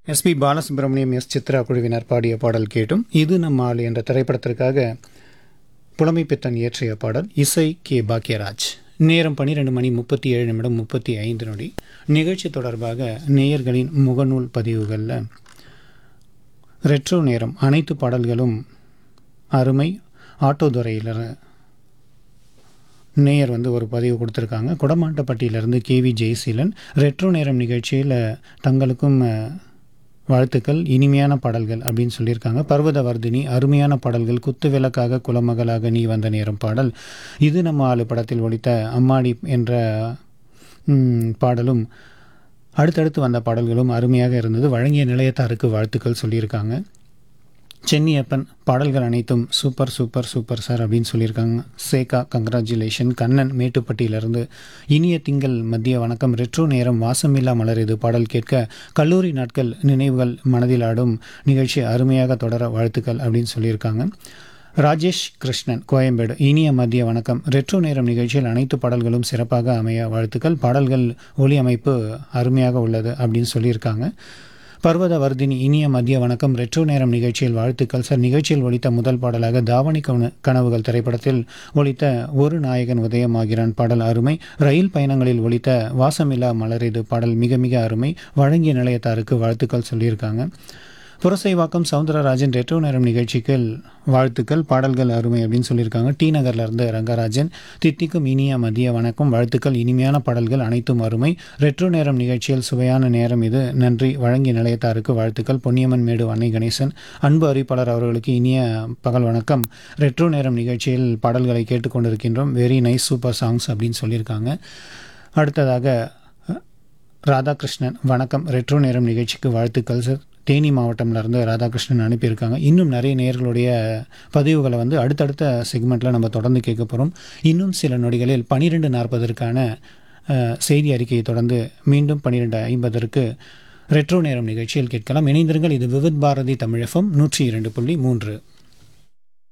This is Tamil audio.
எஸ்பி பாலசுப்ரமணியம் எஸ் சித்ரா குழுவினர் பாடிய பாடல் கேட்டும் இது நம்ம ஆள் என்ற திரைப்படத்திற்காக புலமை பித்தன் இயற்றிய பாடல் இசை கே பாக்யராஜ் நேரம் பன்னிரெண்டு மணி முப்பத்தி ஏழு நிமிடம் முப்பத்தி ஐந்து நொடி நிகழ்ச்சி தொடர்பாக நேயர்களின் முகநூல் பதிவுகளில் ரெட்ரோ நேரம் அனைத்து பாடல்களும் அருமை ஆட்டோதுறையில் நேயர் வந்து ஒரு பதிவு கொடுத்துருக்காங்க குடமாட்டப்பட்டியிலிருந்து கேவி ஜெயசீலன் ரெட்ரோ நேரம் நிகழ்ச்சியில் தங்களுக்கும் அஹ், வாழ்த்துக்கள் இனிமையான பாடல்கள் அப்படின்னு சொல்லியிருக்காங்க பர்வதவர்தினி அருமையான பாடல்கள் குத்து விளக்காக குலமகளாக நீ வந்த நேரம் பாடல் இது நம்ம ஆளு படத்தில் ஒலித்த அம்மாடி என்ற ம், பாடலும் அடுத்தடுத்து வந்த பாடல்களும் அருமையாக இருந்தது வழங்கிய நிலையத்தாருக்கு வாழ்த்துக்கள் சொல்லியிருக்காங்க சென்னியப்பன் பாடல்கள் அனைத்தும் சூப்பர் சூப்பர் சூப்பர் சார் அப்படின்னு சொல்லியிருக்காங்க சேகா கங்க்ராச்சுலேஷன் கண்ணன் மேட்டுப்பட்டியிலிருந்து இனிய திங்கள் மத்திய வணக்கம் ரெட்ரோ நேரம் வாசமில்லா மலர் இது பாடல் கேட்க கல்லூரி நாட்கள் நினைவுகள் மனதில் ஆடும் நிகழ்ச்சி அருமையாக தொடர வாழ்த்துக்கள் அப்படின்னு சொல்லியிருக்காங்க ராஜேஷ் கிருஷ்ணன் கோயம்பேடு இனிய மத்திய வணக்கம் ரெட்ரோ நேரம் நிகழ்ச்சியில் அனைத்து பாடல்களும் சிறப்பாக அமைய வாழ்த்துக்கள் பாடல்கள் ஒலி அமைப்பு அருமையாக உள்ளது அப்படின்னு சொல்லியிருக்காங்க பர்வத வர்தினி இனிய மதிய வணக்கம் ரெட்ரோ நேரம் நிகழ்ச்சியில் வாழ்த்துக்கள் சார் நிகழ்ச்சியில் ஒலித்த முதல் பாடலாக தாவணி கவன கனவுகள் திரைப்படத்தில் ஒலித்த ஒரு நாயகன் உதயமாகிறான் பாடல் அருமை ரயில் பயணங்களில் ஒலித்த வாசமில்லா மலரிது பாடல் மிக மிக அருமை வழங்கிய நிலையத்தாருக்கு வாழ்த்துக்கள் சொல்லியிருக்காங்க புரசைவாக்கம் சவுந்தரராஜன் ரெட்ரோ நேரம் நிகழ்ச்சிக்கு வாழ்த்துக்கள் பாடல்கள் அருமை அப்படின்னு சொல்லியிருக்காங்க டி நகர்ல இருந்து ரங்கராஜன் தித்திக்கும் இனிய மதிய வணக்கம் வாழ்த்துக்கள் இனிமையான பாடல்கள் அனைத்தும் அருமை ரெட்ரோ நேரம் நிகழ்ச்சியில் சுவையான நேரம் இது நன்றி வழங்கிய நிலையத்தாருக்கு வாழ்த்துக்கள் பொன்னியம்மன் மேடு அன்னை கணேசன் அன்பு அறிவிப்பாளர் அவர்களுக்கு இனிய பகல் வணக்கம் ரெட்ரோ நேரம் நிகழ்ச்சியில் பாடல்களை கேட்டுக்கொண்டிருக்கின்றோம் வெரி நைஸ் சூப்பர் சாங்ஸ் அப்படின்னு சொல்லியிருக்காங்க அடுத்ததாக ராதாகிருஷ்ணன் வணக்கம் ரெட்ரோ நேரம் நிகழ்ச்சிக்கு வாழ்த்துக்கள் சார் தேனி மாவட்டம்ல இருந்து ராதாகிருஷ்ணன் அனுப்பியிருக்காங்க இன்னும் நிறைய நேயர்களுடைய பதிவுகளை வந்து அடுத்தடுத்த செக்மெண்ட்டில் நம்ம தொடர்ந்து கேட்க போகிறோம் இன்னும் சில நொடிகளில் பன்னிரெண்டு நாற்பதற்கான அஹ், செய்தி அறிக்கையை தொடர்ந்து மீண்டும் பன்னிரெண்டு ஐம்பதற்கு ரெட்ரோ நேரம் நிகழ்ச்சியில் கேட்கலாம் இணைந்திருங்கள் இது விவித் பாரதி தமிழகம் நூற்றி இரண்டு புள்ளி மூன்று